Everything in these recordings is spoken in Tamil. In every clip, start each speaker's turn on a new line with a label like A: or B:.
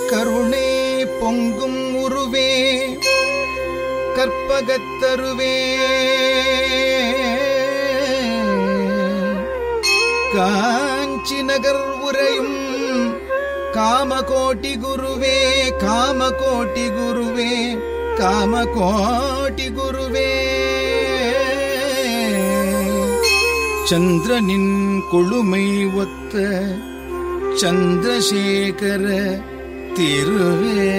A: கருணை பொங்கும் உருவே கற்பகத்தருவே காஞ்சி நகர் உரையும் காமகோட்டி குருவே காமகோட்டி குருவே காமகோட்டி குருவே சந்திரனின் கொழுமை ஒத்த சந்திரசேகர திருவே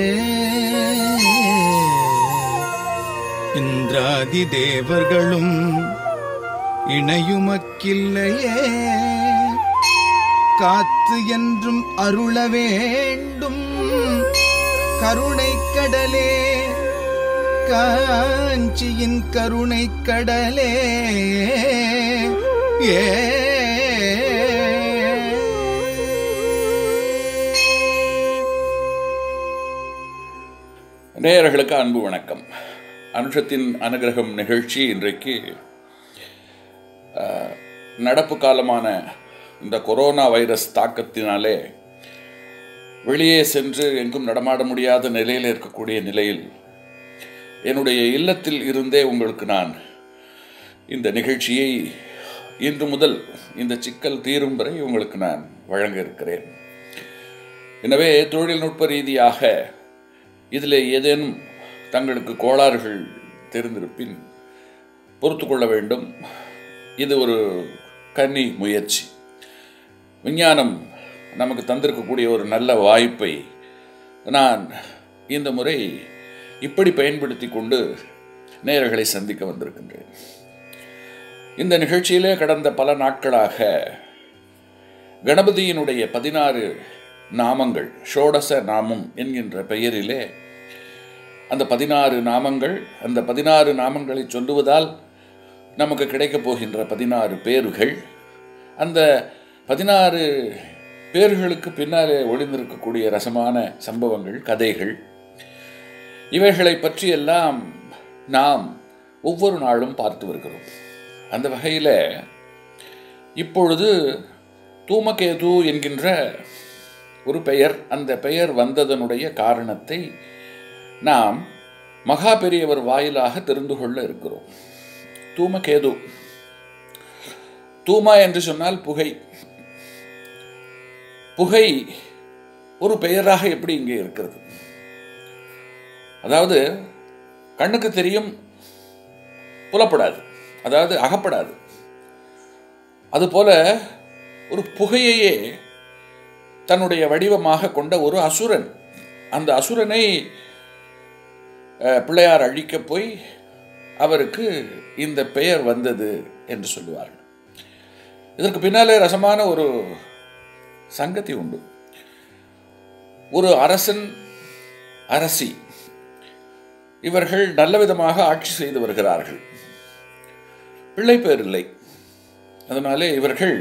A: இந்திராதி தேவர்களும் இணையுமக்கில்லையே காத்து என்றும் அருள வேண்டும் கருணை கடலே காஞ்சியின் கருணை கடலே ஏ
B: நேயர்களுக்கு அன்பு வணக்கம் அனுஷத்தின் அனுகிரகம் நிகழ்ச்சி இன்றைக்கு அஹ், நடப்பு காலமான இந்த கொரோனா வைரஸ் தாக்கத்தினாலே வெளியே சென்று எங்கும் நடமாட முடியாத நிலையில் இருக்கக்கூடிய நிலையில் என்னுடைய இல்லத்தில் இருந்தே உங்களுக்கு நான் இந்த நிகழ்ச்சியை இன்று முதல் இந்த சிக்கல் தீரும் வரை உங்களுக்கு நான் வழங்க இருக்கிறேன் எனவே தொழில்நுட்ப ரீதியாக இதில் ஏதேனும் தங்களுக்கு கோளாறுகள் தெரிந்திருப்பின் பொறுத்து கொள்ள வேண்டும் இது ஒரு கன்னி முயற்சி விஞ்ஞானம் நமக்கு தந்திருக்கக்கூடிய ஒரு நல்ல வாய்ப்பை நான் இந்த முறை இப்படி பயன்படுத்தி கொண்டு நேயர்களை சந்திக்க வந்திருக்கின்றேன் இந்த நிகழ்ச்சியிலே கடந்த பல நாட்களாக கணபதியினுடைய பதினாறு நாமங்கள் ஷோடச நாமம் என்கின்ற பெயரிலே அந்த பதினாறு நாமங்கள் அந்த பதினாறு நாமங்களை சொல்லுவதால் நமக்கு கிடைக்கப் போகின்ற பதினாறு பேர்கள் அந்த பதினாறு பேர்களுக்கு பின்னாலே ஒளிந்திருக்கக்கூடிய ரசமான சம்பவங்கள் கதைகள் இவைகளை பற்றியெல்லாம் நாம் ஒவ்வொரு நாளும் பார்த்து வருகிறோம் அந்த வகையில் இப்பொழுது தூமகேது என்கின்ற ஒரு பெயர் அந்த பெயர் வந்ததனுடைய காரணத்தை நாம் மகா பெரியவர் வாயிலாக தெரிந்து கொள்ள இருக்கிறோம் தூமகேது தூமா என்று சொன்னால் புகை புகை ஒரு பெயராக எப்படி இங்கே இருக்கிறது அதாவது கண்ணுக்கு தெரியும் புலப்படாது அதாவது அகப்படாது அதுபோல ஒரு புகையையே தன்னுடைய வடிவமாக கொண்ட ஒரு அசுரன் அந்த அசுரனை அஹ், பிள்ளையார் அழிக்கப் போய் அவருக்கு இந்த பெயர் வந்தது என்று சொல்லுவார்கள் இதற்கு பின்னாலே ரசமான ஒரு சங்கதி உண்டு ஒரு அரசன் அரசி இவர்கள் நல்ல விதமாக ஆட்சி செய்து வருகிறார்கள் பிள்ளை பேர் இல்லை அதனாலே இவர்கள்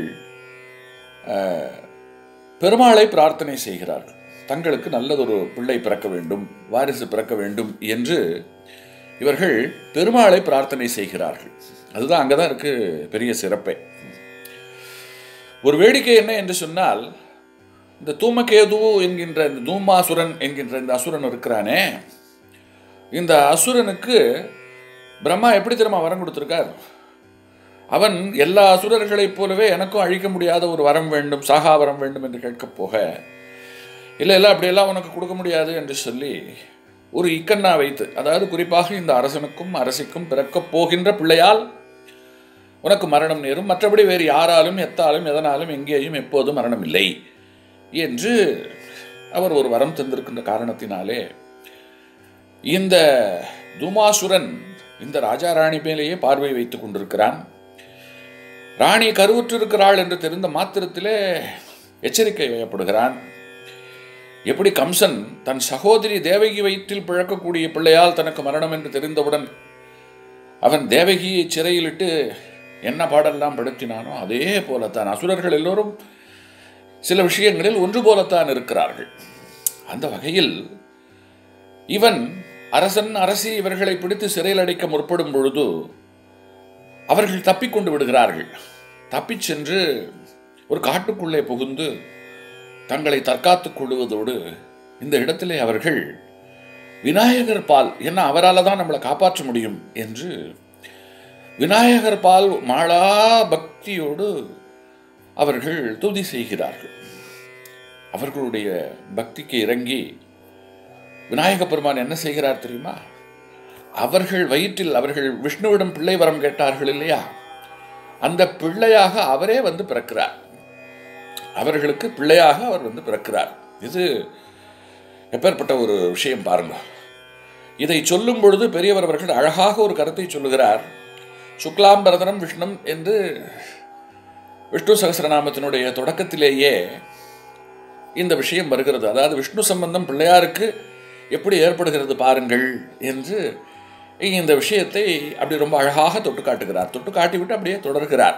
B: அஹ், பெருமாளை பிரார்த்தனை செய்கிறார்கள் தங்களுக்கு நல்லதொரு பிள்ளை பிறக்க வேண்டும் வாரிசு பிறக்க வேண்டும் என்று இவர்கள் பெருமாளை பிரார்த்தனை செய்கிறார்கள் அதுதான் அங்கே தான் இருக்கு பெரிய சிறப்பே ஒரு வேடிக்கை என்ன என்று சொன்னால் இந்த தூமகேது என்கின்ற இந்த தூமாசுரன் என்கின்ற இந்த அசுரன் இருக்கிறானே இந்த அசுரனுக்கு பிரம்மா எப்படி தெரியுமா வரம் கொடுத்திருக்கார் அவன் எல்லா அசுரர்களைப் போலவே எனக்கும் அழிக்க முடியாத ஒரு வரம் வேண்டும் சாகா வரம் வேண்டும் என்று கேட்கப் போக இல்லை இல்லை அப்படியெல்லாம் உனக்கு கொடுக்க முடியாது என்று சொல்லி ஒரு இக்கண்ணா வைத்து அதாவது குறிப்பாக இந்த அரசனுக்கும் அரசிக்கும் பிறக்கப் போகின்ற பிள்ளையால் உனக்கு மரணம் நேரும் மற்றபடி வேறு யாராலும் எத்தாலும் எதனாலும் எங்கேயும் எப்போதும் மரணம் இல்லை என்று அவர் ஒரு வரம் தந்திருக்கின்ற காரணத்தினாலே இந்த துமாசுரன் இந்த ராஜா ராணி மேலேயே பார்வை வைத்துக் கொண்டிருக்கிறான் ராணி கருவுற்றிருக்கிறாள் என்று தெரிந்த மாத்திரத்திலே எச்சரிக்கை வைக்கப்படுகிறான் எப்படி கம்சன் தன் சகோதரி தேவகி வயிற்றில் பிழக்கக்கூடிய பிள்ளையால் தனக்கு மரணம் என்று தெரிந்தவுடன் அவன் தேவகியை சிறையிலிட்டு என்ன பாடெல்லாம் படுத்தினானோ அதே போலத்தான் அசுரர்கள் எல்லோரும் சில விஷயங்களில் ஒன்று போலத்தான் இருக்கிறார்கள் அந்த வகையில் இவன் அரசன் அரசி இவர்களை பிடித்து சிறையில் அடைக்க முற்படும் பொழுது அவர்கள் தப்பிக்கொண்டு விடுகிறார்கள் தப்பிச் சென்று ஒரு காட்டுக்குள்ளே புகுந்து தங்களை தற்காத்துக் கொள்வதோடு இந்த இடத்திலே அவர்கள் விநாயகர் பால் என்ன அவரால் தான் நம்மளை காப்பாற்ற முடியும் என்று விநாயகர் பால் மாளா பக்தியோடு அவர்கள் துதி செய்கிறார்கள் அவர்களுடைய பக்திக்கு இறங்கி விநாயக பெருமான் என்ன செய்கிறார் தெரியுமா அவர்கள் வயிற்றில் அவர்கள் விஷ்ணுவிடம் பிள்ளை வரம் கேட்டார்கள் இல்லையா அந்த பிள்ளையாக அவரே வந்து பிறக்கிறார் அவர்களுக்கு பிள்ளையாக அவர் வந்து பிறக்கிறார் இது எப்பேற்பட்ட ஒரு விஷயம் பாருங்க இதை சொல்லும் பொழுது பெரியவர் அவர்கள் அழகாக ஒரு கருத்தை சொல்லுகிறார் சுக்லாம்பரதனம் விஷ்ணம் என்று விஷ்ணு சகசிரநாமத்தினுடைய தொடக்கத்திலேயே இந்த விஷயம் வருகிறது அதாவது விஷ்ணு சம்பந்தம் பிள்ளையாருக்கு எப்படி ஏற்படுகிறது பாருங்கள் என்று இந்த விஷயத்தை அப்படி ரொம்ப அழகாக தொட்டு காட்டுகிறார் தொட்டு காட்டிவிட்டு அப்படியே தொடர்கிறார்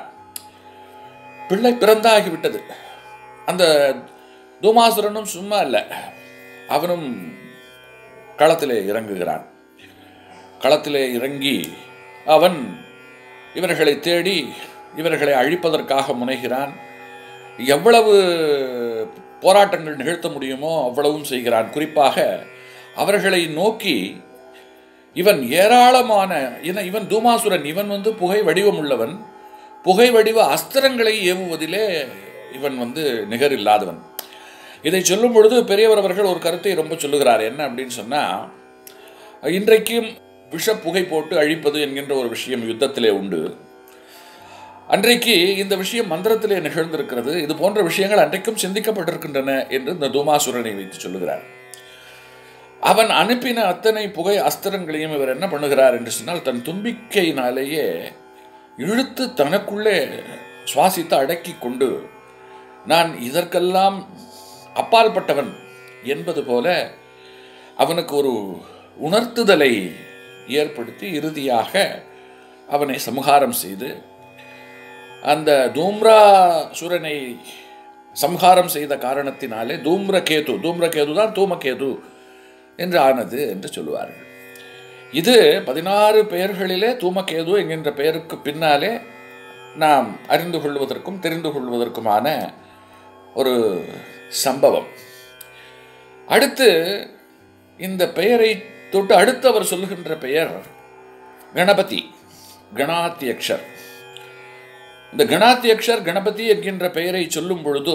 B: பிள்ளை பிறந்தாகிவிட்டது அந்த தூமாசுரனும் சும்மா இல்லை அவனும் களத்திலே இறங்குகிறான் களத்திலே இறங்கி அவன் இவர்களை தேடி இவர்களை அழிப்பதற்காக முனைகிறான் எவ்வளவு போராட்டங்கள் நிகழ்த்த முடியுமோ அவ்வளவும் செய்கிறான் குறிப்பாக அவர்களை நோக்கி இவன் ஏராளமான இன- இவன் தூமாசுரன் இவன் வந்து புகை வடிவம் உள்ளவன் புகை வடிவ அஸ்திரங்களை ஏவுவதிலே இவன் வந்து நிகர் இல்லாதவன் இதை சொல்லும் பொழுது பெரியவர் அவர்கள் ஒரு கருத்தை ரொம்ப சொல்லுகிறார் என்ன அப்படின்னு சொன்னா இன்றைக்கும் விஷ புகை போட்டு அழிப்பது என்கின்ற ஒரு விஷயம் யுத்தத்திலே உண்டு அன்றைக்கு இந்த விஷயம் மந்திரத்திலே நிகழ்ந்திருக்கிறது இது போன்ற விஷயங்கள் அன்றைக்கும் சிந்திக்கப்பட்டிருக்கின்றன என்று இந்த தூமாசுரனை வைத்து சொல்லுகிறார் அவன் அனுப்பின அத்தனை புகை அஸ்திரங்களையும் இவர் என்ன பண்ணுகிறார் என்று சொன்னால் தன் தும்பிக்கையினாலேயே இழுத்து தனக்குள்ளே சுவாசித்து அடக்கி கொண்டு நான் இதற்கெல்லாம் அப்பாற்பட்டவன் என்பது போல அவனுக்கு ஒரு உணர்த்துதலை ஏற்படுத்தி இறுதியாக அவனை சம்ஹாரம் செய்து அந்த தூம்ராசுரனை சம்ஹாரம் செய்த காரணத்தினாலே தூம்ரகேது தூம்ரகேது தான் தூமகேது என்று ஆனது என்று சொல்லுவார்கள் இது பதினாறு பெயர்களிலே தூமகேது என்கின்ற பெயருக்கு பின்னாலே நாம் அறிந்து கொள்வதற்கும் தெரிந்து கொள்வதற்குமான ஒரு சம்பவம் அடுத்து இந்த பெயரை தொட்டு அடுத்து அவர் சொல்லுகின்ற பெயர் கணபதி கணாத்தியக்ஷர் இந்த கணாத்தியக்ஷர் கணபதி என்கின்ற பெயரை சொல்லும் பொழுது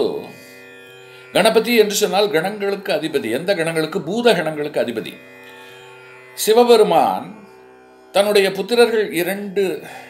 B: கணபதி என்று சொன்னால் கணங்களுக்கு அதிபதி எந்த கணங்களுக்கு பூத கணங்களுக்கு அதிபதி சிவபெருமான் தன்னுடைய புத்திரர்கள் இரண்டு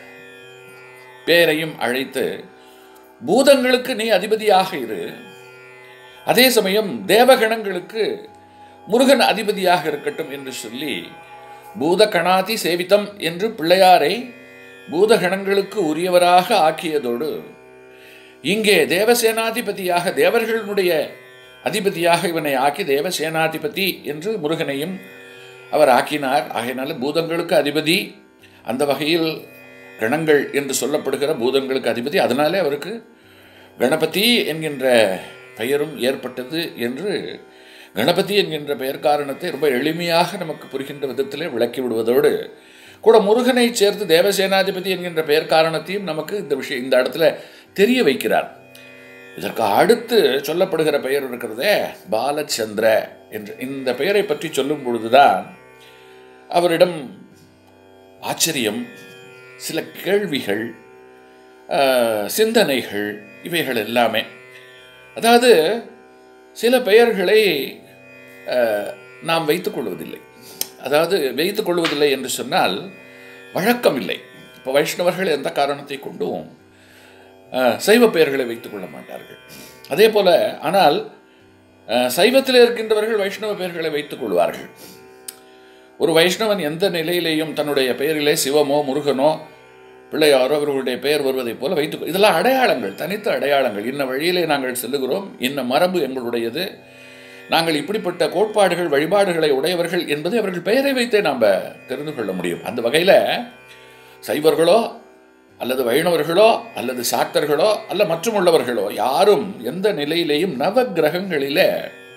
B: பேரையும் அழைத்து பூதங்களுக்கு நீ அதிபதியாக இரு அதே சமயம் தேவகணங்களுக்கு முருகன் அதிபதியாக இருக்கட்டும் என்று சொல்லி பூதகணாதி சேவிதம் என்று பிள்ளையாரை பூதகணங்களுக்கு உரியவராக ஆக்கியதோடு இங்கே தேவசேனாதிபதியாக தேவர்களுடைய அதிபதியாக இவனை ஆக்கி தேவசேனாதிபதி என்று முருகனையும் அவர் ஆக்கினார் ஆகையினால பூதங்களுக்கு அதிபதி அந்த வகையில் கணங்கள் என்று சொல்லப்படுகிற பூதங்களுக்கு அதிபதி அதனாலே அவருக்கு கணபதி என்கின்ற பெயரும் ஏற்பட்டது என்று கணபதி என்கின்ற பெயர் காரணத்தை ரொம்ப எளிமையாக நமக்கு புரிகின்ற விதத்திலே விளக்கி விடுவதோடு கூட முருகனை சேர்த்து தேவசேனாதிபதி என்கின்ற பெயர் காரணத்தையும் நமக்கு இந்த விஷயம் இந்த இடத்துல தெரிய வைக்கிறார் இதற்கு அடுத்து சொல்லப்படுகிற பெயர் இருக்கிறதே பாலச்சந்திர என்று இந்த பெயரை பற்றி சொல்லும் பொழுதுதான் அவரிடம் ஆச்சரியம் சில கேள்விகள் ஆஹ், சிந்தனைகள் இவைகள் எல்லாமே அதாவது சில பெயர்களை ஆஹ், நாம் வைத்துக் கொள்வதில்லை அதாவது வைத்துக் கொள்வதில்லை என்று சொன்னால் வழக்கம் இல்லை இப்போ வைஷ்ணவர்கள் எந்த காரணத்தை கொண்டும் ஆஹ், சைவ பெயர்களை வைத்துக் கொள்ள மாட்டார்கள் அதே போல ஆனால் ஆஹ், சைவத்தில் இருக்கின்றவர்கள் வைஷ்ணவ பெயர்களை வைத்துக் கொள்வார்கள் ஒரு வைஷ்ணவன் எந்த நிலையிலேயும் தன்னுடைய பெயரிலே சிவமோ முருகனோ பிள்ளையாரோ அவர்களுடைய பெயர் வருவதைப் போல வைத்து இதெல்லாம் அடையாளங்கள் தனித்த அடையாளங்கள் இன்ன வழியிலே நாங்கள் செல்லுகிறோம் இன்ன மரபு எங்களுடையது நாங்கள் இப்படிப்பட்ட கோட்பாடுகள் வழிபாடுகளை உடையவர்கள் என்பதை அவர்கள் பெயரை வைத்தே நாம் தெரிந்து கொள்ள முடியும் அந்த வகையில் சைவர்களோ அல்லது வைணவர்களோ அல்லது சாக்தர்களோ அல்ல மற்றும் உள்ளவர்களோ யாரும் எந்த நிலையிலேயும் நவ கிரகங்களிலே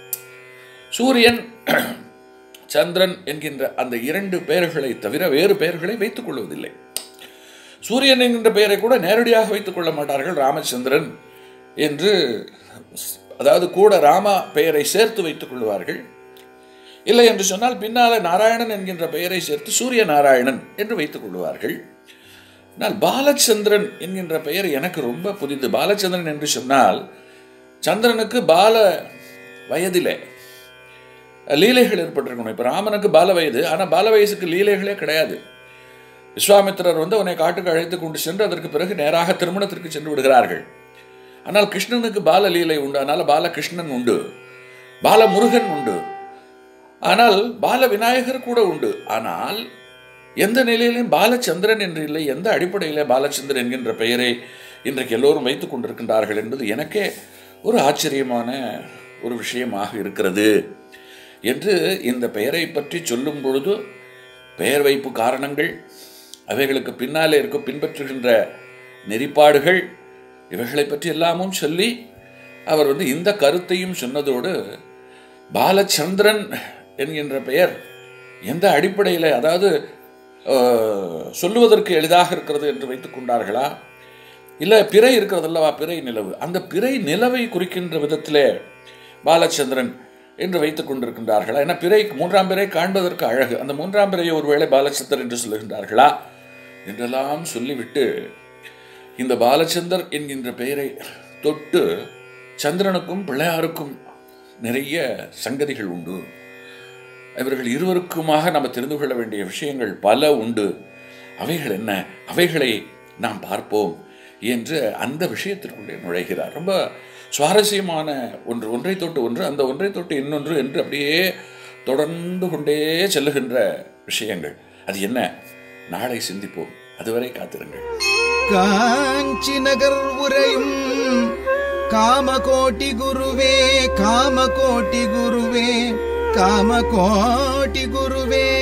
B: சூரியன் சந்திரன் என்கின்ற அந்த இரண்டு பெயர்களை தவிர வேறு பெயர்களை வைத்துக் கொள்வதில்லை சூரியன் என்கின்ற பெயரை கூட நேரடியாக வைத்துக் கொள்ள மாட்டார்கள் ராமச்சந்திரன் என்று அதாவது கூட ராமா பெயரை சேர்த்து வைத்துக் கொள்வார்கள் இல்லை என்று சொன்னால் பின்னால நாராயணன் என்கின்ற பெயரை சேர்த்து சூரிய நாராயணன் என்று வைத்துக் கொள்வார்கள் ஆனால் பாலச்சந்திரன் என்கின்ற பெயர் எனக்கு ரொம்ப புதிது பாலச்சந்திரன் என்று சொன்னால் சந்திரனுக்கு பால வயதிலே லீலைகள் ஏற்பட்டிருக்கணும் இப்போ ராமனுக்கு பால வயது ஆனால் பால வயசுக்கு லீலைகளே கிடையாது விஸ்வாமித்திரர் வந்து உன்னை காட்டுக்கு அழைத்து கொண்டு சென்று அதற்கு பிறகு நேராக திருமணத்திற்கு சென்று விடுகிறார்கள் ஆனால் கிருஷ்ணனுக்கு பால லீலை உண்டு அதனால பாலகிருஷ்ணன் உண்டு பாலமுருகன் உண்டு ஆனால் பால விநாயகர் கூட உண்டு ஆனால் எந்த நிலையிலும் பாலச்சந்திரன் என்று இல்லை எந்த அடிப்படையில் பாலச்சந்திரன் என்கின்ற பெயரை இன்றைக்கு எல்லோரும் வைத்துக் கொண்டிருக்கின்றார்கள் என்பது எனக்கே ஒரு ஆச்சரியமான ஒரு விஷயமாக இருக்கிறது என்று இந்த பெயரை பற்றி சொல்லும் பொழுது பெயர் வைப்பு காரணங்கள் அவைகளுக்கு பின்னாலே இருக்க பின்பற்றுகின்ற நெறிப்பாடுகள் இவைகளை பற்றி எல்லாமும் சொல்லி அவர் வந்து இந்த கருத்தையும் சொன்னதோடு பாலச்சந்திரன் என்கின்ற பெயர் எந்த அடிப்படையில் அதாவது அஹ், சொல்லுவதற்கு எளிதாக இருக்கிறது என்று வைத்துக் கொண்டார்களா இல்லை பிறை இருக்கிறதல்லவா பிறை நிலவு அந்த பிறை நிலவை குறிக்கின்ற விதத்திலே பாலச்சந்திரன் என்று வைத்துக் கொண்டிருக்கின்றார்களா ஏன்னா பிறை மூன்றாம் பிறை காண்பதற்கு அழகு அந்த மூன்றாம் பிறையை ஒருவேளை பாலச்சந்தர் என்று சொல்லுகின்றார்களா என்றெல்லாம் சொல்லிவிட்டு இந்த பாலச்சந்தர் என்கின்ற பெயரை தொட்டு சந்திரனுக்கும் பிள்ளையாருக்கும் நிறைய சங்கதிகள் உண்டு இவர்கள் இருவருக்குமாக நம்ம தெரிந்து கொள்ள வேண்டிய விஷயங்கள் பல உண்டு அவைகள் என்ன அவைகளை நாம் பார்ப்போம் என்று அந்த விஷயத்திற்குள்ளே நுழைகிறார் ரொம்ப சுவாரஸ்யமான ஒன்று ஒன்றை தொட்டு ஒன்று அந்த ஒன்றை தொட்டு இன்னொன்று என்று அப்படியே தொடர்ந்து கொண்டே செல்லுகின்ற விஷயங்கள் அது என்ன நாளை சிந்திப்போம் அதுவரை காத்திருங்கள்
A: காஞ்சி நகர் உரையும் காமகோட்டி குருவே காமகோட்டி குருவே காமகோட்டி குருவே